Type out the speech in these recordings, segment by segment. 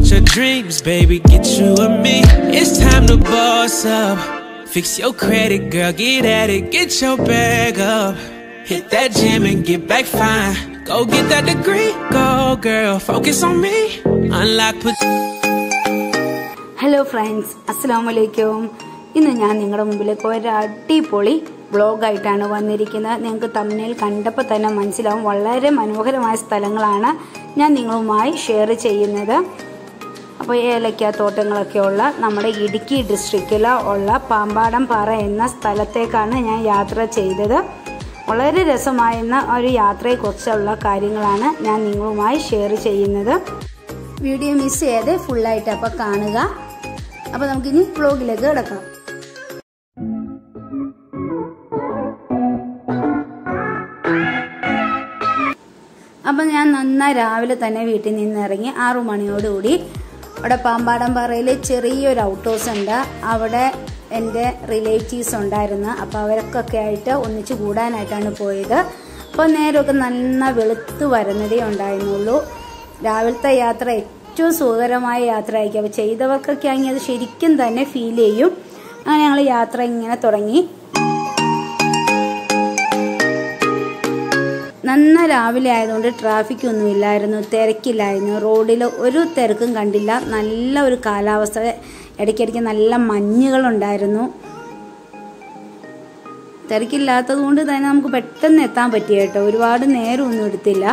your dreams, baby, get you and me. It's time to boss up. Fix your credit, girl, get at it, get your bag up. Hit that gym and get back fine. Go get that degree, go girl, focus on me. Unlock, put. Hello friends അസ്സാം വലൈക്കും ഇന്ന് ഞാൻ നിങ്ങളുടെ മുമ്പിലേക്ക് ഒരു അടിപൊളി വ്ളോഗായിട്ടാണ് വന്നിരിക്കുന്നത് നിങ്ങൾക്ക് തമ്മിൽ കണ്ടപ്പോൾ തന്നെ മനസ്സിലാവും വളരെ മനോഹരമായ സ്ഥലങ്ങളാണ് ഞാൻ നിങ്ങളുമായി ഷെയർ ചെയ്യുന്നത് അപ്പോൾ ഏലക്ക തോട്ടങ്ങളൊക്കെ ഉള്ള നമ്മുടെ ഇടുക്കി ഡിസ്ട്രിക്റ്റിൽ ഉള്ള പാമ്പാടം പാറ എന്ന സ്ഥലത്തേക്കാണ് ഞാൻ യാത്ര ചെയ്തത് വളരെ രസമായിരുന്ന ഒരു യാത്രയെക്കുറിച്ചുള്ള കാര്യങ്ങളാണ് ഞാൻ നിങ്ങളുമായി ഷെയർ ചെയ്യുന്നത് വീഡിയോ മിസ് ചെയ്ത് ഫുള്ളായിട്ട് അപ്പോൾ കാണുക അപ്പോൾ നമുക്കിനി വ്ളോഗിലേക്ക് കിടക്കാം അപ്പം ഞാൻ നന്നായി രാവിലെ തന്നെ വീട്ടിൽ നിന്ന് ഇറങ്ങി ആറു മണിയോടുകൂടി അവിടെ പാമ്പാടം പാറയിൽ ചെറിയൊരു ഔട്ട് ഹൗസ് ഉണ്ട് അവിടെ എൻ്റെ റിലേറ്റീവ്സ് ഉണ്ടായിരുന്നു അപ്പോൾ അവർക്കൊക്കെ ആയിട്ട് ഒന്നിച്ച് കൂടാനായിട്ടാണ് പോയത് അപ്പോൾ നേരമൊക്കെ നന്ന വെളുത്ത് വരുന്നതേ ഉണ്ടായിരുന്നുള്ളൂ രാവിലത്തെ യാത്ര ഏറ്റവും സുഖകരമായ യാത്രയായിരിക്കും അപ്പോൾ ചെയ്തവർക്കൊക്കെ ആണെങ്കിൽ അത് ശരിക്കും തന്നെ ഫീൽ ചെയ്യും അങ്ങനെ ഞങ്ങൾ യാത്ര ഇങ്ങനെ തുടങ്ങി നന്ന രാവിലെ ആയതുകൊണ്ട് ട്രാഫിക് ഒന്നും ഇല്ലായിരുന്നു തിരക്കില്ലായിരുന്നു റോഡിൽ ഒരു തിരക്കും കണ്ടില്ല നല്ല ഒരു കാലാവസ്ഥ ഇടയ്ക്കിടയ്ക്ക് നല്ല മഞ്ഞുകളുണ്ടായിരുന്നു തിരക്കില്ലാത്തത് കൊണ്ട് തന്നെ നമുക്ക് പെട്ടെന്ന് എത്താൻ പറ്റിയ കേട്ടോ ഒരുപാട് നേരമൊന്നും എടുത്തില്ല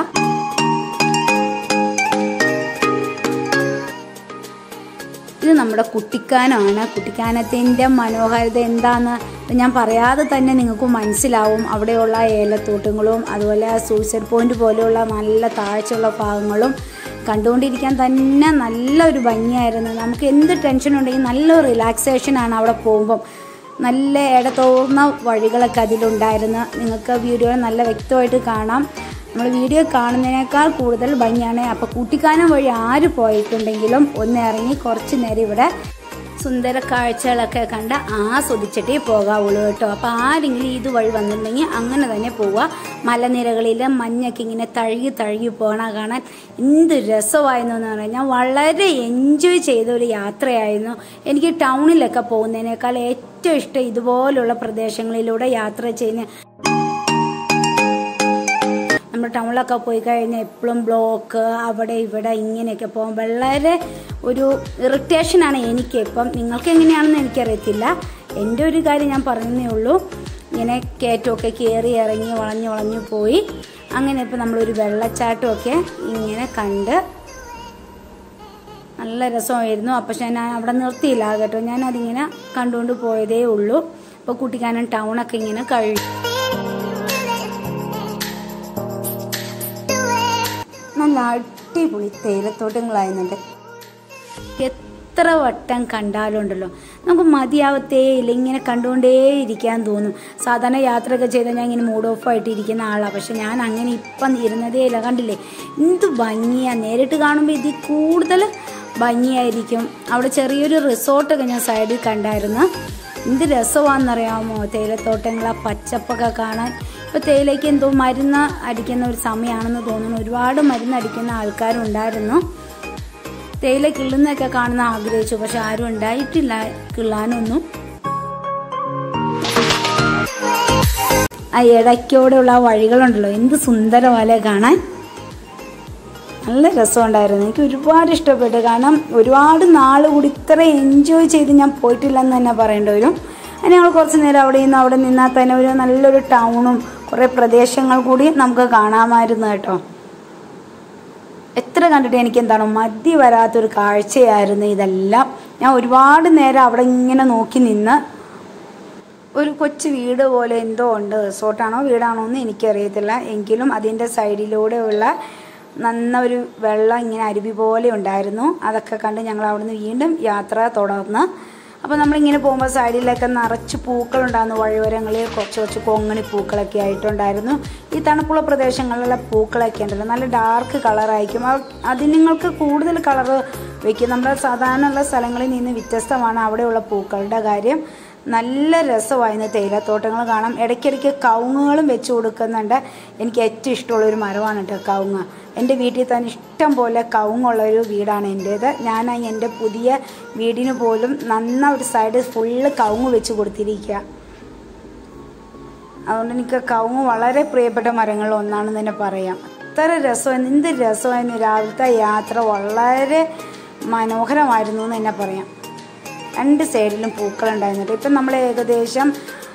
ഇത് നമ്മുടെ കുട്ടിക്കാനമാണ് കുട്ടിക്കാനത്തിൻ്റെ മനോഹാരിത എന്താന്ന് ഞാൻ പറയാതെ തന്നെ നിങ്ങൾക്ക് മനസ്സിലാവും അവിടെയുള്ള ഏലത്തോട്ടങ്ങളും അതുപോലെ സൂയിസൈഡ് പോയിന്റ് പോലെയുള്ള നല്ല താഴ്ചയുള്ള ഭാഗങ്ങളും കണ്ടുകൊണ്ടിരിക്കാൻ തന്നെ നല്ലൊരു ഭംഗിയായിരുന്നു നമുക്ക് എന്ത് ടെൻഷൻ ഉണ്ടെങ്കിൽ നല്ലൊരു റിലാക്സേഷനാണ് അവിടെ പോകുമ്പം നല്ല ഇടതോർന്ന വഴികളൊക്കെ അതിലുണ്ടായിരുന്നു നിങ്ങൾക്ക് വീഡിയോ നല്ല വ്യക്തമായിട്ട് കാണാം നമ്മൾ വീഡിയോ കാണുന്നതിനേക്കാൾ കൂടുതൽ ഭംഗിയാണ് അപ്പോൾ കൂട്ടിക്കാനം വഴി ആര് പോയിട്ടുണ്ടെങ്കിലും ഒന്ന് ഇറങ്ങി കുറച്ച് നേരം ഇവിടെ സുന്ദര കാഴ്ചകളൊക്കെ കണ്ട് ആസ്വദിച്ചിട്ടേ പോകാവുള്ളൂ കേട്ടോ അപ്പോൾ ആരെങ്കിലും ഇതുവഴി വന്നിട്ടുണ്ടെങ്കിൽ അങ്ങനെ തന്നെ പോവുക മലനിരകളിൽ മഞ്ഞൊക്കെ ഇങ്ങനെ തഴുകി തഴുകി പോകണ കാണാൻ എന്ത് രസമായിരുന്നു എന്ന് പറഞ്ഞാൽ ഞാൻ വളരെ എൻജോയ് ചെയ്ത ഒരു യാത്രയായിരുന്നു എനിക്ക് ടൗണിലൊക്കെ പോകുന്നതിനേക്കാൾ ഏറ്റവും ഇഷ്ടം ഇതുപോലുള്ള പ്രദേശങ്ങളിലൂടെ യാത്ര ചെയ്യുന്ന നമ്മൾ ടൗണിലൊക്കെ പോയി കഴിഞ്ഞാൽ എപ്പോഴും ബ്ലോക്ക് അവിടെ ഇവിടെ ഇങ്ങനെയൊക്കെ പോകും വളരെ ഒരു ഇറിറ്റേഷനാണ് എനിക്ക് ഇപ്പം നിങ്ങൾക്ക് എങ്ങനെയാണെന്ന് എനിക്കറിയത്തില്ല എൻ്റെ ഒരു കാര്യം ഞാൻ പറഞ്ഞതേ ഉള്ളൂ ഇങ്ങനെ കയറ്റമൊക്കെ കയറി ഇറങ്ങി വളഞ്ഞു വളഞ്ഞു പോയി അങ്ങനെ ഇപ്പം നമ്മളൊരു വെള്ളച്ചാട്ടമൊക്കെ ഇങ്ങനെ കണ്ട് നല്ല രസമായിരുന്നു അപ്പം ഞാൻ അവിടെ നിർത്തിയില്ല കേട്ടോ ഞാൻ അതിങ്ങനെ കണ്ടുകൊണ്ട് പോയതേ ഉള്ളൂ അപ്പോൾ കുട്ടിക്കാനം ടൗണൊക്കെ ഇങ്ങനെ കഴിഞ്ഞു നല്ല അടിപൊളി തേയിലത്തോട്ടങ്ങളായിരുന്നുണ്ട് എത്ര വട്ടം കണ്ടാലുണ്ടല്ലോ നമുക്ക് മതിയാവത്തേ ഇല്ല ഇങ്ങനെ കണ്ടുകൊണ്ടേ ഇരിക്കാൻ തോന്നും സാധാരണ യാത്രയൊക്കെ ചെയ്താൽ ഞാൻ ഇങ്ങനെ മൂഡ് ഓഫ് ആയിട്ട് ഇരിക്കുന്ന ആളാണ് പക്ഷെ ഞാൻ അങ്ങനെ ഇപ്പം ഇരുന്നതേ ഇല്ല കണ്ടില്ലേ എന്ത് ഭംഗിയാണ് നേരിട്ട് കാണുമ്പോൾ ഇതിൽ കൂടുതൽ ഭംഗിയായിരിക്കും അവിടെ ചെറിയൊരു റിസോർട്ടൊക്കെ ഞാൻ സൈഡിൽ കണ്ടായിരുന്നു എന്ത് രസമാണെന്നറിയാമോ തേയിലത്തോട്ടങ്ങൾ ആ പച്ചപ്പൊക്കെ കാണാൻ ഇപ്പോൾ തേയിലയ്ക്ക് എന്തോ മരുന്ന് അടിക്കുന്ന ഒരു സമയമാണെന്ന് തോന്നുന്നു ഒരുപാട് മരുന്ന് അടിക്കുന്ന ആൾക്കാരുണ്ടായിരുന്നു തേയില കിള്ളുന്നൊക്കെ കാണുന്ന ആഗ്രഹിച്ചു പക്ഷെ ആരും ഉണ്ടായിട്ടില്ല കിള്ളാനൊന്നും ആ ഇടയ്ക്കോടെയുള്ള ആ വഴികളുണ്ടല്ലോ എന്ത് സുന്ദരമല്ലേ കാണാൻ നല്ല രസമുണ്ടായിരുന്നു എനിക്ക് ഒരുപാട് ഇഷ്ടപ്പെട്ടു കാരണം ഒരുപാട് നാൾ കൂടി ഇത്ര എൻജോയ് ചെയ്ത് ഞാൻ പോയിട്ടില്ലെന്ന് തന്നെ പറയേണ്ടി വരും അങ്ങനെ ഞങ്ങൾ കുറച്ച് നേരം അവിടെ നിന്ന് അവിടെ നിന്നാൽ തന്നെ ഒരു നല്ലൊരു ടൗണും കുറേ പ്രദേശങ്ങൾ കൂടി നമുക്ക് കാണാമായിരുന്നു കേട്ടോ എത്ര കണ്ടിട്ട് എനിക്ക് എന്താണ് മതി വരാത്തൊരു കാഴ്ചയായിരുന്നു ഇതെല്ലാം ഞാൻ ഒരുപാട് നേരം അവിടെ ഇങ്ങനെ നോക്കി നിന്ന് ഒരു കൊച്ചു വീട് പോലെ എന്തോ ഉണ്ട് റിസോർട്ടാണോ വീടാണോ എന്ന് എനിക്കറിയത്തില്ല എങ്കിലും അതിൻ്റെ സൈഡിലൂടെയുള്ള നന്ന ഒരു വെള്ളം ഇങ്ങനെ അരുവി പോലെ ഉണ്ടായിരുന്നു അതൊക്കെ കണ്ട് ഞങ്ങൾ അവിടുന്ന് വീണ്ടും യാത്ര തുടർന്ന് അപ്പോൾ നമ്മളിങ്ങനെ പോകുമ്പോൾ സൈഡിലൊക്കെ നിറച്ച് പൂക്കളുണ്ടായിരുന്നു വഴിയോരങ്ങളിൽ കുറച്ച് കുറച്ച് കൊങ്ങണി പൂക്കളൊക്കെ ആയിട്ടുണ്ടായിരുന്നു ഈ തണുപ്പുള്ള പ്രദേശങ്ങളിലുള്ള പൂക്കളൊക്കെ ഉണ്ടല്ലോ നല്ല ഡാർക്ക് കളറായിരിക്കും അതിന് നിങ്ങൾക്ക് കൂടുതൽ കളറ് വയ്ക്കും നമ്മുടെ സാധാരണയുള്ള സ്ഥലങ്ങളിൽ നിന്ന് വ്യത്യസ്തമാണ് അവിടെയുള്ള പൂക്കളുടെ കാര്യം നല്ല രസമായിരുന്നു തേയിലത്തോട്ടങ്ങൾ കാണാം ഇടയ്ക്കിടയ്ക്ക് കവുങ്ങുകളും വെച്ച് കൊടുക്കുന്നുണ്ട് എനിക്ക് ഏറ്റവും ഇഷ്ടമുള്ള ഒരു മരമാണ് കേട്ടോ കവുങ്ങ് എൻ്റെ വീട്ടിൽ തന്നെ ഇഷ്ടം പോലെ കവുങ്ങുള്ള ഒരു വീടാണ് എൻ്റേത് ഞാൻ എൻ്റെ പുതിയ വീടിന് പോലും നന്ന ഒരു സൈഡ് ഫുള്ള് കവുങ്ങ് വെച്ച് കൊടുത്തിരിക്കുക അതുകൊണ്ട് എനിക്ക് കവുങ്ങ് വളരെ പ്രിയപ്പെട്ട മരങ്ങളിൽ ഒന്നാണെന്ന് തന്നെ പറയാം അത്ര രസമായിരുന്നു എന്ത് രസമായിരുന്നു രാവിലത്തെ യാത്ര വളരെ മനോഹരമായിരുന്നു എന്ന് തന്നെ പറയാം രണ്ട് സൈഡിലും പൂക്കളുണ്ടായിരുന്നു കേട്ടോ. ഇപ്പം നമ്മൾ ഏകദേശം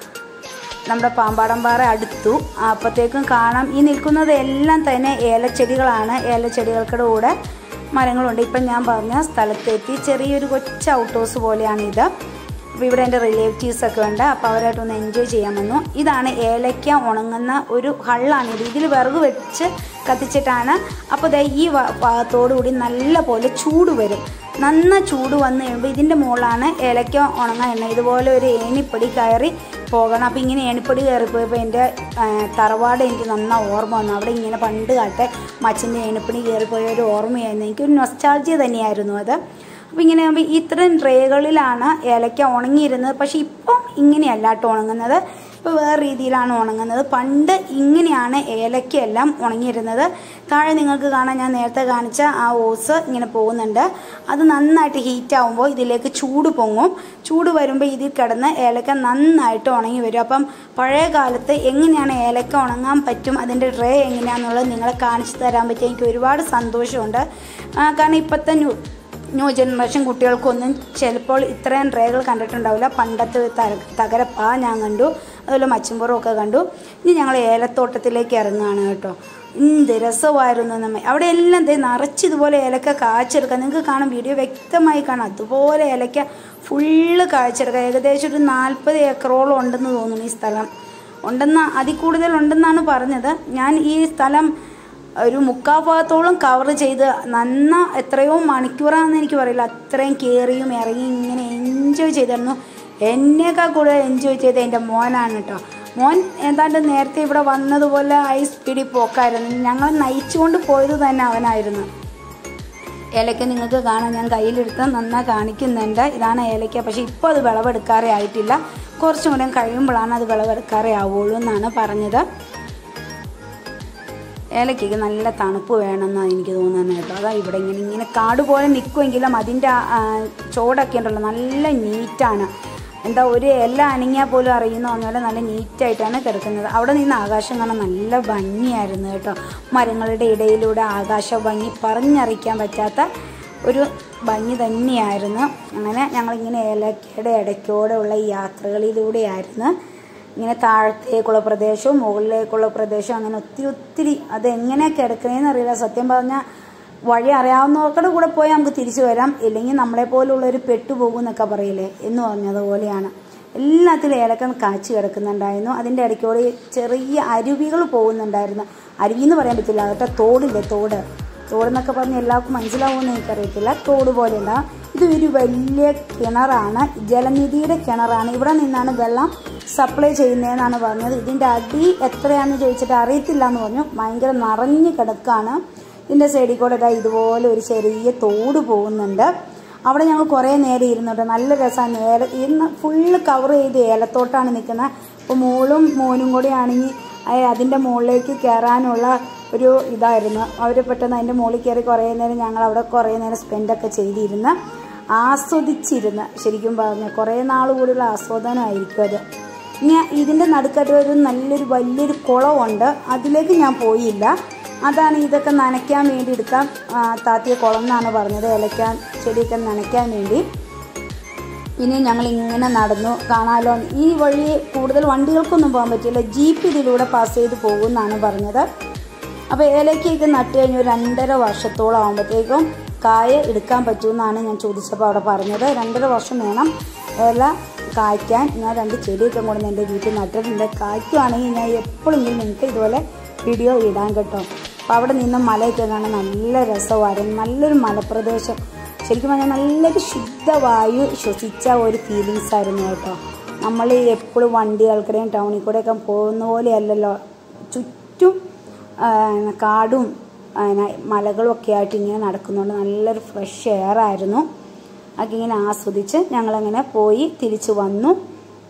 നമ്മുടെ പാമ്പാടംപാറ അടുത്തു അപ്പോഴത്തേക്കും കാണാം ഈ നിൽക്കുന്നത് എല്ലാം തന്നെ ഏലച്ചെടികളാണ് ഏലച്ചെടികൾക്കുടെ കൂടെ മരങ്ങളുണ്ട് ഇപ്പം ഞാൻ പറഞ്ഞ സ്ഥലത്തെത്തി ചെറിയൊരു കൊച്ചു ഔട്ട് ഹൗസ് പോലെയാണ് ഇത് അപ്പോൾ ഇവിടെ എൻ്റെ റിലേറ്റീവ്സ് ഒക്കെ ഉണ്ട് അപ്പോൾ അവരായിട്ടൊന്ന് എൻജോയ് ചെയ്യാൻ വന്നു ഇതാണ് ഏലയ്ക്ക ഉണങ്ങുന്ന ഒരു ഹള്ളാണ് ഇത് ഇതിൽ വിറക് വെച്ച് കത്തിച്ചിട്ടാണ് അപ്പോൾ ദേ ഈ വ- ഭാഗത്തോടു കൂടി നല്ല പോലെ ചൂട് വരും നന്ന ചൂട് വന്നു കഴിയുമ്പോൾ ഇതിൻ്റെ മുകളിലാണ് ഏലയ്ക്ക ഉണങ്ങാൻ എണ്ണ ഇതുപോലെ ഒരു ഏണിപ്പടി കയറി പോകണം അപ്പോൾ ഇങ്ങനെ ഏണിപ്പടി കയറിപ്പോയപ്പോൾ എൻ്റെ ആ, തറവാട് എനിക്ക് നന്ന ഓർമ്മ വന്നു അവിടെ ഇങ്ങനെ പണ്ട് കാലത്തെ മച്ചിൻ്റെ ഏണിപ്പടി കയറിപ്പോയ ഒരു ഓർമ്മയായിരുന്നു എനിക്കൊരു നൊസ്റ്റാൾജിയ തന്നെയായിരുന്നു അത് അപ്പോൾ ഇങ്ങനെ ആകുമ്പോൾ ഇത്രയും ട്രേകളിലാണ് ഏലക്ക ഉണങ്ങിയിരുന്നത് പക്ഷേ ഇപ്പം ഇങ്ങനെയല്ല കേട്ടോ ഉണങ്ങുന്നത് ഇപ്പോൾ വേറെ രീതിയിലാണ് ഉണങ്ങുന്നത് പണ്ട് ഇങ്ങനെയാണ് ഏലക്കയെല്ലാം ഉണങ്ങിയിരുന്നത് താഴെ നിങ്ങൾക്ക് കാണാൻ ഞാൻ നേരത്തെ കാണിച്ച ആ ഓസ് ഇങ്ങനെ പോകുന്നുണ്ട് അത് നന്നായിട്ട് ഹീറ്റ് ആകുമ്പോൾ ഇതിലേക്ക് ചൂട് പൊങ്ങും ചൂട് വരുമ്പോൾ ഇതിൽ കിടന്ന് ഏലക്ക നന്നായിട്ട് ഉണങ്ങി വരും അപ്പം പഴയ കാലത്ത് എങ്ങനെയാണ് ഏലക്ക ഉണങ്ങാൻ പറ്റും അതിൻ്റെ ട്രേ എങ്ങനെയാണെന്നുള്ളത് നിങ്ങളെ കാണിച്ചു തരാൻ പറ്റി എനിക്ക് ഒരുപാട് സന്തോഷമുണ്ട് ആ, കാരണം ഇപ്പോഴത്തെ ന്യൂ ന്യൂ ജനറേഷൻ കുട്ടികൾക്കൊന്നും ചിലപ്പോൾ ഇത്രയും ട്രേകൾ കണ്ടിട്ടുണ്ടാവില്ല പണ്ടത്തെ ഒരു തര തകരപ്പാ ഞാൻ കണ്ടു അതുപോലെ മച്ചുംപുറം ഒക്കെ കണ്ടു ഇനി ഞങ്ങൾ ഏലത്തോട്ടത്തിലേക്ക് ഇറങ്ങുകയാണ് കേട്ടോ എന്ത് രസമായിരുന്നു നമ്മ അവിടെ എല്ലാം ദേ നിറച്ച് ഇതുപോലെ ഏലക്ക കാച്ചെടുക്കാം നിങ്ങൾക്ക് കാണാം വീഡിയോ വ്യക്തമായി കാണാം അതുപോലെ ഏലക്ക ഫുള്ള് കാഴ്ചെടുക്കാം ഏകദേശം ഒരു നാൽപ്പത് ഏക്കറോളം ഉണ്ടെന്ന് തോന്നുന്നു ഈ സ്ഥലം ഉണ്ടെന്ന് അതിൽ കൂടുതൽ ഉണ്ടെന്നാണ് പറഞ്ഞത് ഞാൻ ഈ സ്ഥലം ഒരു മുക്കാൽ ഭാഗത്തോളം കവർ ചെയ്ത് നന്ന എത്രയോ മണിക്കൂറാണെന്ന് എനിക്ക് പറയില്ല അത്രയും കയറിയും ഇറങ്ങി ഇങ്ങനെ എൻജോയ് ചെയ്തിരുന്നു എന്നേക്കാൾ കൂടുതൽ എൻജോയ് ചെയ്ത് എൻ്റെ മോനാണ് കേട്ടോ മോൻ ഏതാണ്ട് നേരത്തെ ഇവിടെ വന്നതുപോലെ ഹൈ സ്പീഡിൽ പോക്കായിരുന്നു ഞങ്ങൾ നയിച്ചുകൊണ്ട് പോയത് തന്നെ അവനായിരുന്നു ഏലക്ക നിങ്ങൾക്ക് കാണാൻ ഞാൻ കയ്യിലെടുത്ത് നന്നായി കാണിക്കുന്നുണ്ട് ഇതാണ് ഏലക്ക പക്ഷേ ഇപ്പോൾ അത് വിളവെടുക്കാറേ ആയിട്ടില്ല കുറച്ചും കൂടെ കഴിയുമ്പോഴാണ് അത് വിളവെടുക്കാറേ ആവുള്ളൂ എന്നാണ് പറഞ്ഞത് ഏലക്കയ്ക്ക് നല്ല തണുപ്പ് വേണമെന്നാണ് എനിക്ക് തോന്നുന്നത് കേട്ടോ അതാ ഇവിടെ ഇങ്ങനെ ഇങ്ങനെ കാട് പോലെ നിൽക്കുമെങ്കിലും അതിൻ്റെ ആ, ആ, ചോടൊക്കെ ഉണ്ടല്ലോ നല്ല നീറ്റാണ് എന്താ ഒരു ഇല അനങ്ങിയാൽ പോലും അറിയുന്ന പറഞ്ഞാൽ നല്ല നീറ്റായിട്ടാണ് കിടക്കുന്നത് അവിടെ നിന്ന് ആകാശം കാണാൻ നല്ല ഭംഗിയായിരുന്നു കേട്ടോ മരങ്ങളുടെ ഇടയിലൂടെ ആകാശ ഭംഗി പറഞ്ഞറിയിക്കാൻ പറ്റാത്ത ഒരു ഭംഗി തന്നെയായിരുന്നു അങ്ങനെ ഞങ്ങളിങ്ങനെ ഏലക്കയുടെ ഇടയ്ക്കൂടെ ഉള്ള ഈ യാത്രകളിലൂടെയായിരുന്നു ഇങ്ങനെ താഴത്തേക്കുള്ള പ്രദേശവും മുകളിലേക്കുള്ള പ്രദേശവും അങ്ങനെ ഒത്തിരി ഒത്തിരി അത് എങ്ങനെ കിടക്കണേന്ന് അറിയില്ല സത്യം പറഞ്ഞാൽ വഴി അറിയാവുന്നവർക്കുടെ കൂടെ പോയാൽ നമുക്ക് തിരിച്ചു വരാം ഇല്ലെങ്കിൽ നമ്മളെ പോലുള്ളവർ പെട്ടുപോകും എന്നൊക്കെ പറയില്ലേ എന്ന് പറഞ്ഞതുപോലെയാണ് എല്ലാത്തിലും ഏലക്കം കാച്ചി കിടക്കുന്നുണ്ടായിരുന്നു അതിൻ്റെ ഇടയ്ക്കൂടെ ചെറിയ അരുവികൾ പോകുന്നുണ്ടായിരുന്നു അരുവി എന്ന് പറയാൻ പറ്റില്ല അതൊക്കെ തോടില്ലേ തോട് തോടെന്നൊക്കെ പറഞ്ഞ് എല്ലാവർക്കും മനസ്സിലാവുമെന്ന് എനിക്കറിയത്തില്ല തോട് പോലെ ഉണ്ടാകും ഇത് ഒരു വലിയ കിണറാണ് ജലനിധിയുടെ കിണറാണ് ഇവിടെ നിന്നാണ് വെള്ളം സപ്ലൈ ചെയ്യുന്നതെന്നാണ് പറഞ്ഞത് ഇതിൻ്റെ അടി എത്രയാണെന്ന് ചോദിച്ചിട്ട് അറിയത്തില്ല എന്ന് പറഞ്ഞു ഭയങ്കര നിറഞ്ഞു കിടക്കാണ് ഇതിൻ്റെ സൈഡിൽ കൂടെ ഇതാ ഇതുപോലെ ഒരു ചെറിയ തോട് പോകുന്നുണ്ട് അവിടെ ഞങ്ങൾ കുറേ നേരം ഇരുന്നുണ്ട് നല്ല രസമാണ് ഏല ഇന്ന് ഫുള്ള് കവർ ചെയ്ത് ഏലത്തോട്ടാണ് നിൽക്കുന്നത് അപ്പോൾ മോളും മോനും കൂടെ ആണെങ്കിൽ അതിൻ്റെ മുകളിലേക്ക് കയറാനുള്ള ഒരു ഇതായിരുന്നു അവർ പെട്ടെന്ന് അതിൻ്റെ മുകളിൽ കയറി കുറേ നേരം ഞങ്ങൾ അവിടെ കുറേ നേരം സ്പെൻഡൊക്കെ ചെയ്തിരുന്ന് ആസ്വദിച്ചിരുന്ന് ശരിക്കും പറഞ്ഞ കുറേ നാൾ കൂടിയുള്ള ആസ്വാദനമായിരിക്കും അത് ഇനി ഇതിൻ്റെ നടുക്കായിട്ട് ഒരു നല്ലൊരു വലിയൊരു കുളമുണ്ട് അതിലേക്ക് ഞാൻ പോയില്ല അതാണ് ഇതൊക്കെ നനയ്ക്കാൻ വേണ്ടി എടുക്കാൻ ആ, താത്തിയ കുളം എന്നാണ് പറഞ്ഞത് ഇലയ്ക്കാൻ ചെടിയൊക്കെ നനയ്ക്കാൻ വേണ്ടി പിന്നെ ഞങ്ങൾ ഇങ്ങനെ നടന്നു കാണാലോ ഈ വഴി കൂടുതൽ വണ്ടികൾക്കൊന്നും പോകാൻ പറ്റില്ല ജീപ്പ് ഇതിലൂടെ പാസ് ചെയ്ത് പോകുമെന്നാണ് പറഞ്ഞത് അപ്പോൾ ഏലക്കയൊക്കെ നട്ട് കഴിഞ്ഞ് ഒരു രണ്ടര വർഷത്തോളം ആകുമ്പോഴത്തേക്കും കായ എടുക്കാൻ പറ്റുമെന്നാണ് ഞാൻ ചോദിച്ചപ്പോൾ അവിടെ പറഞ്ഞത് രണ്ടര വർഷം വേണം ഏല കായ്ക്കാൻ ഞാൻ രണ്ട് ചെടിയൊക്കെ കൊണ്ടുവന്ന് എൻ്റെ വീട്ടിൽ നട്ടിട്ടുണ്ട് കായ്ക്കുവാണെങ്കിൽ ഞാൻ എപ്പോഴെങ്കിലും നിങ്ങൾക്ക് ഇതുപോലെ വീഡിയോ ഇടാൻ കേട്ടോ അപ്പോൾ അവിടെ നിന്ന് മലയൊക്കെ കാണാൻ നല്ല രസമായിരുന്നു നല്ലൊരു മലപ്രദേശം ശരിക്കും പറഞ്ഞാൽ നല്ലൊരു ശുദ്ധവായു ശ്വസിച്ച ഒരു ഫീലിങ്സ് ആയിരുന്നു കേട്ടോ നമ്മൾ എപ്പോഴും വണ്ടികൾക്കിടെയും ടൗണിൽ കൂടെയൊക്കെ പോകുന്ന പോലെയല്ലല്ലോ ചുറ്റും ആ, കാടും ആ, മലകളും ഒക്കെ ആയിട്ട് ഇങ്ങനെ നടക്കുന്നുണ്ട് നല്ലൊരു ഫ്രഷ് എയർ ആയിരുന്നു അതൊക്കെ ഇങ്ങനെ ആസ്വദിച്ച് ഞങ്ങളങ്ങനെ പോയി തിരിച്ചു വന്നു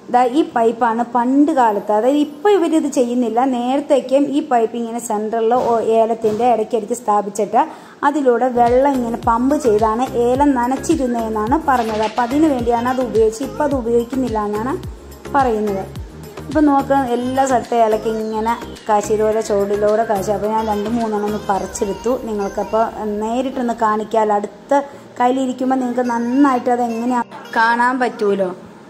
ദാ ഈ പൈപ്പാണ് പണ്ട് കാലത്ത് അതായത് ഇപ്പോൾ ഇവരിത് ചെയ്യുന്നില്ല നേരത്തേക്കും ഈ പൈപ്പ് ഇങ്ങനെ സെൻറ്ററിൽ ഏലത്തിൻ്റെ ഇടയ്ക്കിടയ്ക്ക് സ്ഥാപിച്ചിട്ട് അതിലൂടെ വെള്ളം ഇങ്ങനെ പമ്പ് ചെയ്താണ് ഏലം നനച്ചിരുന്നതെന്നാണ് പറഞ്ഞത് അപ്പം അതിനു വേണ്ടിയാണ് അത് ഉപയോഗിച്ച് ഇപ്പം അത് ഉപയോഗിക്കുന്നില്ല എന്നാണ് പറയുന്നത് ഇപ്പം നോക്കുക എല്ലാ സ്ഥലത്തെ ഏലക്ക ഇങ്ങനെ കാശിയിലൂടെ ചോടിലൂടെ കാശി അപ്പോൾ ഞാൻ രണ്ട് മൂന്നെണ്ണം ഒന്ന് പറിച്ചെടുത്തു നിങ്ങൾക്കപ്പോൾ നേരിട്ടൊന്ന് കാണിക്കാമല്ലോ അടുത്ത കയ്യിലിരിക്കുമ്പോൾ നിങ്ങൾക്ക് നന്നായിട്ട് അത് എങ്ങനെയാണ് കാണാൻ പറ്റുമല്ലോ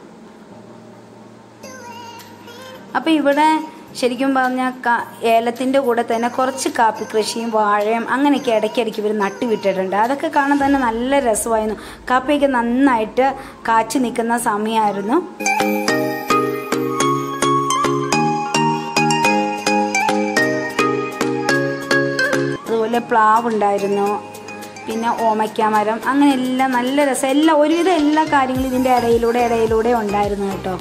അപ്പോൾ ഇവിടെ ശരിക്കും പറഞ്ഞാൽ ഏലത്തിൻ്റെ കൂടെ തന്നെ കുറച്ച് കാപ്പി കൃഷിയും വാഴയും അങ്ങനെയൊക്കെ ഇടയ്ക്കിടയ്ക്ക് ഇവർ നട്ടുവിട്ടിട്ടുണ്ട് അതൊക്കെ കാണാൻ തന്നെ നല്ല രസമായിരുന്നു കാപ്പിയൊക്കെ നന്നായിട്ട് കാച്ചു നിൽക്കുന്ന സമയമായിരുന്നു അതുപോലെ പ്ലാവ് ഉണ്ടായിരുന്നു പിന്നെ ഓമയ്ക്ക മരം അങ്ങനെ എല്ലാം നല്ല രസം എല്ലാ ഒരുവിധം എല്ലാ കാര്യങ്ങളും ഇതിൻ്റെ ഇടയിലൂടെ ഇടയിലൂടെ ഉണ്ടായിരുന്നു കേട്ടോ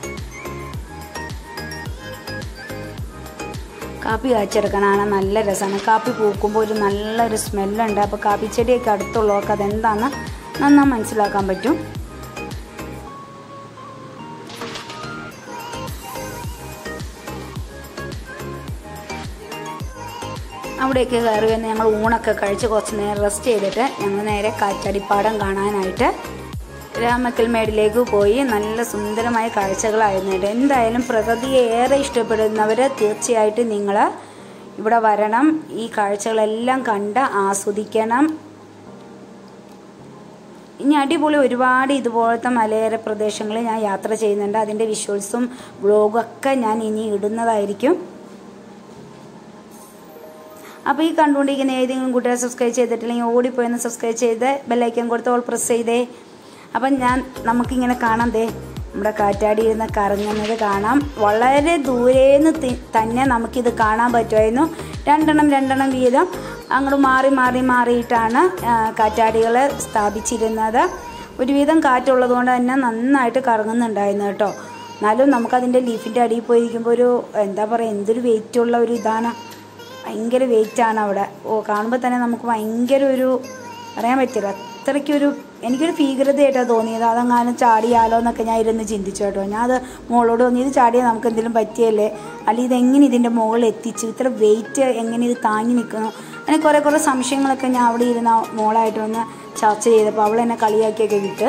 കാപ്പി കാച്ചെടുക്കാനാണ് നല്ല രസമാണ് കാപ്പി പൂക്കുമ്പോൾ ഒരു നല്ലൊരു സ്മെല്ലുണ്ട് അപ്പോൾ കാപ്പി ചെടിയൊക്കെ അടുത്തുള്ളവർക്ക് അതെന്താണെന്ന് നന്നാ മനസ്സിലാക്കാൻ പറ്റും അവിടെയൊക്കെ കയറി വന്ന് ഞങ്ങൾ ഊണൊക്കെ കഴിച്ച് കുറച്ച് നേരം റെസ്റ്റ് ചെയ്തിട്ട് ഞങ്ങൾ നേരെ കാറ്റാടിപ്പാടം കാണാനായിട്ട് രാമക്കൽമേടിലേക്ക് പോയി നല്ല സുന്ദരമായ കാഴ്ചകളായിരുന്നു കേട്ടോ എന്തായാലും പ്രകൃതിയെ ഏറെ ഇഷ്ടപ്പെടുന്നവർ തീർച്ചയായിട്ടും നിങ്ങൾ ഇവിടെ വരണം ഈ കാഴ്ചകളെല്ലാം കണ്ട് ആസ്വദിക്കണം ഇനി അടിപൊളി ഒരുപാട് ഇതുപോലത്തെ മലയോര പ്രദേശങ്ങളിൽ ഞാൻ യാത്ര ചെയ്യുന്നുണ്ട് അതിൻ്റെ വിഷ്വൽസും വ്ളോഗും ഒക്കെ ഞാൻ ഇനി ഇടുന്നതായിരിക്കും അപ്പോൾ ഈ കണ്ടുകൊണ്ടിരിക്കുന്ന ഏതെങ്കിലും കൂട്ടുകാർ സബ്സ്ക്രൈബ് ചെയ്തിട്ടില്ലെങ്കിൽ ഓടിപ്പോയെന്ന് സബ്സ്ക്രൈബ് ചെയ്ത് ബെല്ലൈക്കൻ കൊടുത്ത് ഓൾ പ്രസ് ചെയ്തേ അപ്പം ഞാൻ നമുക്കിങ്ങനെ കാണാം ദേ നമ്മുടെ കാറ്റാടി ഇരുന്ന് കറങ്ങുന്നത് കാണാം വളരെ ദൂരേന്ന് തന്നെ നമുക്കിത് കാണാൻ പറ്റുമായിരുന്നു രണ്ടെണ്ണം രണ്ടെണ്ണം വീതം അങ്ങോട്ട് മാറി മാറി മാറിയിട്ടാണ് കാറ്റാടികളെ സ്ഥാപിച്ചിരുന്നത് ഒരുവിധം കാറ്റുള്ളത് കൊണ്ട് തന്നെ നന്നായിട്ട് കറങ്ങുന്നുണ്ടായിരുന്നു കേട്ടോ എന്നാലും നമുക്കതിൻ്റെ ലീഫിൻ്റെ അടിയിൽ പോയിരിക്കുമ്പോൾ ഒരു എന്താ പറയുക എന്തൊരു വെയിറ്റുള്ള ഒരു ഇതാണ് ഭയങ്കര വെയിറ്റാണ് അവിടെ ഓ കാണുമ്പോൾ തന്നെ നമുക്ക് ഭയങ്കര ഒരു പറയാൻ പറ്റില്ല അത്രയ്ക്കൊരു എനിക്കൊരു ഭീകരതയായിട്ടാണ് തോന്നിയത് അതെങ്ങാനും ചാടിയാലോ എന്നൊക്കെ ഞാൻ ഇരുന്ന് ചിന്തിച്ചു കേട്ടോ ഞാൻ അത് മോളോട് തോന്നി ഇത് ചാടിയാൽ നമുക്ക് എന്തെങ്കിലും പറ്റിയല്ലേ അല്ലെങ്കിൽ ഇതെങ്ങനെ ഇതിൻ്റെ മുകളിൽ എത്തിച്ചു ഇത്ര വെയിറ്റ് എങ്ങനെ ഇത് താങ്ങി നിൽക്കുന്നു അങ്ങനെ കുറേ കുറേ സംശയങ്ങളൊക്കെ ഞാൻ അവിടെ ഇരുന്ന മോളായിട്ട് വന്ന് ചർച്ച ചെയ്തപ്പോൾ അവൾ എന്നെ കളിയാക്കിയൊക്കെ വിട്ട്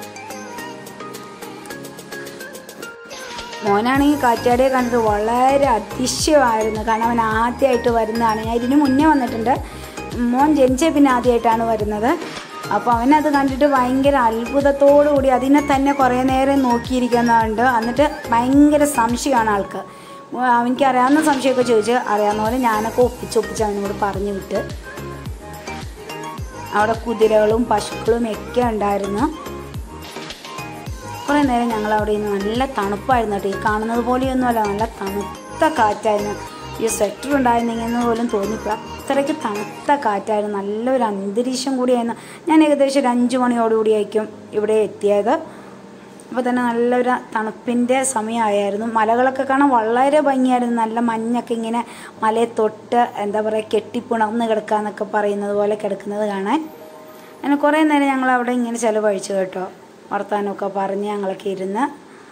മോനാണെങ്കിൽ കാറ്റാടിയെ കണ്ടിട്ട് വളരെ അതിശയമായിരുന്നു കാരണം അവൻ ആദ്യമായിട്ട് വരുന്നതാണ് ഞാൻ ഇതിന് മുന്നേ വന്നിട്ടുണ്ട് മോൻ ജനിച്ച പിന്നെ ആദ്യമായിട്ടാണ് വരുന്നത് അപ്പോൾ അവനത് കണ്ടിട്ട് ഭയങ്കര അത്ഭുതത്തോടു കൂടി അതിനെ തന്നെ കുറേ നേരം നോക്കിയിരിക്കുന്നുണ്ട് എന്നിട്ട് ഭയങ്കര സംശയമാണ് ആൾക്ക് അവനിക്ക് അറിയാവുന്ന സംശയമൊക്കെ ചോദിച്ച് അറിയാവുന്ന പോലെ ഞാനൊക്കെ ഒപ്പിച്ചൊപ്പിച്ച് അവനോട് പറഞ്ഞു വിട്ട് അവിടെ കുതിരകളും പശുക്കളും ഒക്കെ ഉണ്ടായിരുന്നു കുറേ നേരം ഞങ്ങൾ അവിടെ ഇന്ന് നല്ല തണുപ്പായിരുന്നു കേട്ടോ ഈ കാണുന്നത് പോലെയൊന്നുമല്ല നല്ല തണുത്ത കാറ്റായിരുന്നു ഈ സ്വെറ്റർ ഉണ്ടായിരുന്നെങ്കിൽ പോലും തോന്നിപ്പോൾ അത്രയ്ക്ക് തണുത്ത കാറ്റായിരുന്നു നല്ലൊരു അന്തരീക്ഷം കൂടിയായിരുന്നു ഞാൻ ഏകദേശം ഒരു അഞ്ച് മണിയോടുകൂടിയായിരിക്കും ഇവിടെ എത്തിയത് അപ്പോൾ തന്നെ നല്ലൊരു തണുപ്പിൻ്റെ സമയമായിരുന്നു മലകളൊക്കെ കാണാൻ വളരെ ഭംഗിയായിരുന്നു നല്ല മഞ്ഞൊക്കെ ഇങ്ങനെ മലയെ തൊട്ട് എന്താ പറയുക കെട്ടിപ്പുണർന്ന് കിടക്കുക എന്നൊക്കെ പറയുന്നത് പോലെ കിടക്കുന്നത് കാണാൻ അങ്ങനെ കുറേ നേരം ഞങ്ങൾ അവിടെ ഇങ്ങനെ ചിലവഴിച്ചു കേട്ടോ വർത്താനമൊക്കെ പറഞ്ഞ് ഞങ്ങളൊക്കെ ഇരുന്ന്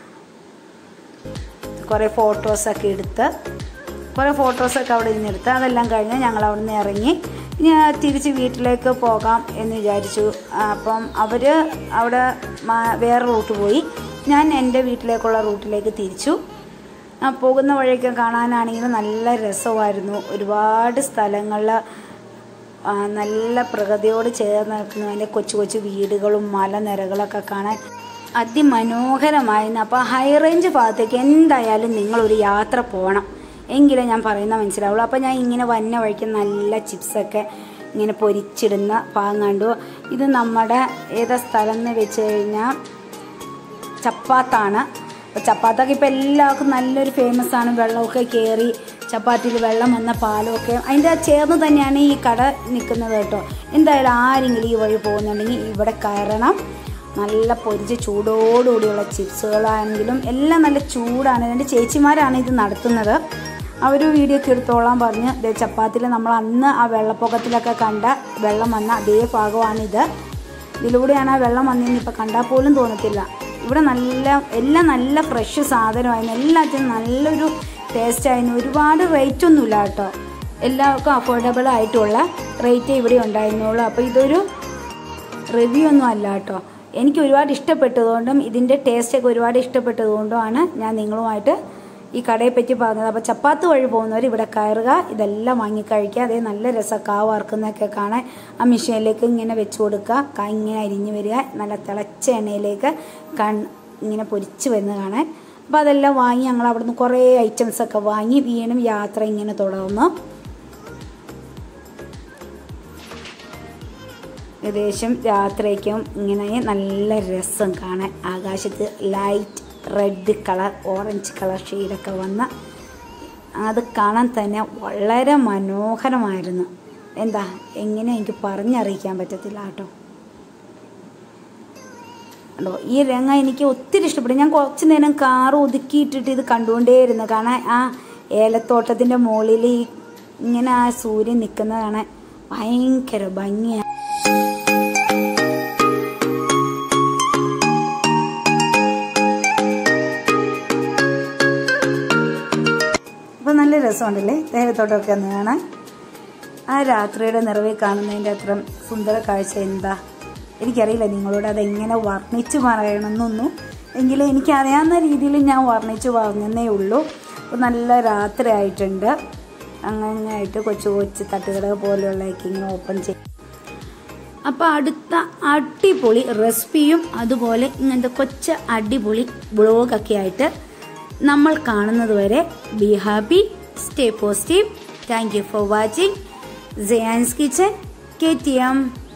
കുറേ ഫോട്ടോസൊക്കെ എടുത്ത് കുറേ ഫോട്ടോസൊക്കെ അവിടെ ഇരുന്ന് എടുത്ത് അതെല്ലാം കഴിഞ്ഞ് ഞങ്ങൾ അവിടെ നിന്ന് ഇറങ്ങി ഇനി തിരിച്ച് വീട്ടിലേക്ക് പോകാം എന്ന് വിചാരിച്ചു അപ്പം അവർ അവിടെ വേറെ റൂട്ട് പോയി ഞാൻ എൻ്റെ വീട്ടിലേക്കുള്ള റൂട്ടിലേക്ക് തിരിച്ചു പോകുന്ന വഴിയൊക്കെ കാണാനാണെങ്കിലും നല്ല രസമായിരുന്നു ഒരുപാട് സ്ഥലങ്ങളിൽ നല്ല പ്രകൃതിയോട് ചേർന്ന് നിൽക്കുന്നു അതിൻ്റെ കൊച്ചു കൊച്ചു വീടുകളും മലനിരകളൊക്കെ കാണാൻ അതിമനോഹരമായിരുന്നു അപ്പോൾ ഹൈ റേഞ്ച് ഭാഗത്തേക്ക് എന്തായാലും നിങ്ങളൊരു യാത്ര പോകണം എങ്കിലേ ഞാൻ പറയുന്ന മനസ്സിലാവുള്ളൂ അപ്പോൾ ഞാൻ ഇങ്ങനെ വന്ന വഴിക്ക് നല്ല ചിപ്സൊക്കെ ഇങ്ങനെ പൊരിച്ചിടുന്ന ഭാഗം കണ്ടു ഇത് നമ്മുടെ ഏതാ സ്ഥലം എന്ന് വെച്ച് കഴിഞ്ഞാൽ ചപ്പാത്താണ് അപ്പോൾ ചപ്പാത്തൊക്കെ ഇപ്പോൾ എല്ലാവർക്കും നല്ലൊരു ഫേമസ് ആണ് വെള്ളമൊക്കെ കയറി ചപ്പാത്തിയിൽ വെള്ളം വന്ന പാലമൊക്കെ അതിൻ്റെ ചേർന്ന് തന്നെയാണ് ഈ കട നിൽക്കുന്നത് കേട്ടോ എന്തായാലും ആരെങ്കിലും ഈ വഴി പോകുന്നുണ്ടെങ്കിൽ ഇവിടെ കയറണം നല്ല പൊരിച്ച് ചൂടോടുകൂടിയുള്ള ചിപ്സുകളാണെങ്കിലും എല്ലാം നല്ല ചൂടാണ് രണ്ട് ചേച്ചിമാരാണ് ഇത് നടത്തുന്നത് അവർ വീഡിയോ ഒക്കെ എടുത്തോളാൻ പറഞ്ഞ് ദേ ചപ്പാത്തിയിൽ നമ്മൾ അന്ന് ആ വെള്ളപ്പൊക്കത്തിലൊക്കെ കണ്ട വെള്ളം വന്ന അതേ ഭാഗമാണിത് ഇതിലൂടെയാണ് ആ വെള്ളം വന്നതെന്ന് ഇപ്പോൾ കണ്ടാൽ പോലും തോന്നത്തില്ല ഇവിടെ നല്ല എല്ലാം നല്ല ഫ്രഷ് സാധനമായിരുന്നു എല്ലാത്തിനും നല്ലൊരു ടേസ്റ്റ് ആയിരുന്നു ഒരുപാട് റേറ്റ് ഒന്നുമില്ല കേട്ടോ എല്ലാവർക്കും അഫോർഡബിൾ ആയിട്ടുള്ള റേറ്റ് ഇവിടെ ഉണ്ടായിരുന്നുള്ളൂ അപ്പോൾ ഇതൊരു റിവ്യൂ ഒന്നും അല്ല കേട്ടോ എനിക്ക് ഒരുപാട് ഇഷ്ടപ്പെട്ടതുകൊണ്ടും ഇതിൻ്റെ ടേസ്റ്റൊക്കെ ഒരുപാട് ഇഷ്ടപ്പെട്ടതുകൊണ്ടുമാണ് ഞാൻ നിങ്ങളുമായിട്ട് ഈ കടയെ പറ്റി പറഞ്ഞത് അപ്പോൾ ചപ്പാത്ത് വഴി പോകുന്നവർ ഇവിടെ കയറുക ഇതെല്ലാം വാങ്ങി കഴിക്കുക അതേ നല്ല രസം കാ വറുക്കുന്നതൊക്കെ കാണാൻ ആ മെഷീനിലേക്ക് ഇങ്ങനെ വെച്ച് കൊടുക്കുക കാ ഇങ്ങനെ അരിഞ്ഞ് വരിക നല്ല തിളച്ച എണ്ണയിലേക്ക് കൺ ഇങ്ങനെ പൊരിച്ച് വരുന്ന കാണാൻ അപ്പോൾ അതെല്ലാം വാങ്ങി ഞങ്ങൾ അവിടുന്ന് കുറേ ഐറ്റംസൊക്കെ വാങ്ങി വീണ്ടും യാത്ര ഇങ്ങനെ തുടർന്നു ഏകദേശം രാത്രിക്കും ഇങ്ങനെ നല്ല രസം കാണാൻ ആകാശത്ത് light red colour orange colour ഷെയ്ഡൊക്കെ വന്ന അത് കാണാൻ തന്നെ വളരെ മനോഹരമായിരുന്നു എന്താ എങ്ങനെ എനിക്ക് പറഞ്ഞറിയിക്കാൻ പറ്റത്തില്ല കേട്ടോ ഉണ്ടോ ഈ രംഗം എനിക്ക് ഒത്തിരി ഇഷ്ടപ്പെട്ടു ഞാൻ കുറച്ച് നേരം കാർ ഒതുക്കിയിട്ടിട്ട് ഇത് കണ്ടുകൊണ്ടേയിരുന്നു കാണാൻ ആ ഏലത്തോട്ടത്തിൻ്റെ മുകളിൽ ഈ ഇങ്ങനെ ആ സൂര്യൻ നിൽക്കുന്നത് കാണാൻ ഭയങ്കര ഭംഗിയാണ് അപ്പോൾ നല്ല രസമുണ്ടല്ലേ തേയിലത്തോട്ടമൊക്കെ ഒന്ന് കാണാൻ ആ രാത്രിയുടെ നിറവിൽ കാണുന്നതിൻ്റെ അത്ര സുന്ദര കാഴ്ച എന്താ എനിക്കറിയില്ല നിങ്ങളോട് അതെങ്ങനെ വർണ്ണിച്ച് പറയണമെന്നൊന്നും എങ്കിലും എനിക്കറിയാവുന്ന രീതിയിൽ ഞാൻ വർണ്ണിച്ച് പറഞ്ഞതേ ഉള്ളൂ അപ്പോൾ നല്ല രാത്രി ആയിട്ടുണ്ട് അങ്ങനെയായിട്ട് കൊച്ചു കൊച്ചു തട്ടുകട പോലെയുള്ളതൊക്കെ ഇങ്ങനെ ഓപ്പൺ ചെയ്യും അപ്പോൾ അടുത്ത അടിപൊളി റെസിപ്പിയും അതുപോലെ ഇങ്ങനത്തെ കൊച്ച അടിപൊളി ബ്ലോഗൊക്കെ ആയിട്ട് നമ്മൾ കാണുന്നത് വരെ be happy stay positive thank you for watching Jayan's kitchen K T M